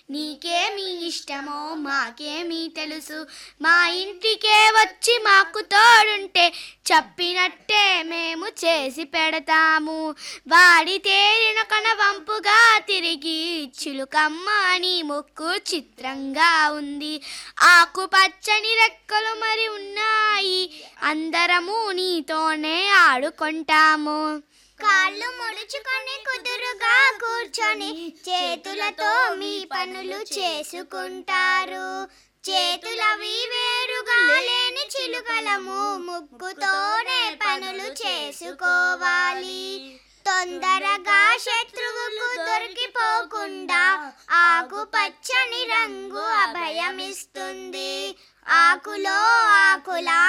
నీకేమి ఇష్టమో మాకేమీ తెలుసు మా ఇంటికే వచ్చి మాకు తోడుంటే చెప్పినట్టే మేము చేసి పెడతాము వాడి తేరిన కన వంపుగా తిరిగి చిలుకమ్మ అని ముక్కు చిత్రంగా ఉంది ఆకు పచ్చని రెక్కలు మరి ఉన్నాయి అందరము నీతోనే ఆడుకుంటాము కాళ్ళు ముడుచుకొని కుదురుగా కూర్చొని చేతులతో మీ పనులు చేసుకుంటారు చేతులవి వేరుగా లేని చిలుకలము ముక్కుతోనే పనులు చేసుకోవాలి తొందరగా శత్రువుకు దొరికిపోకుండా ఆకు పచ్చని రంగు అభయమిస్తుంది ఆకులో ఆకులా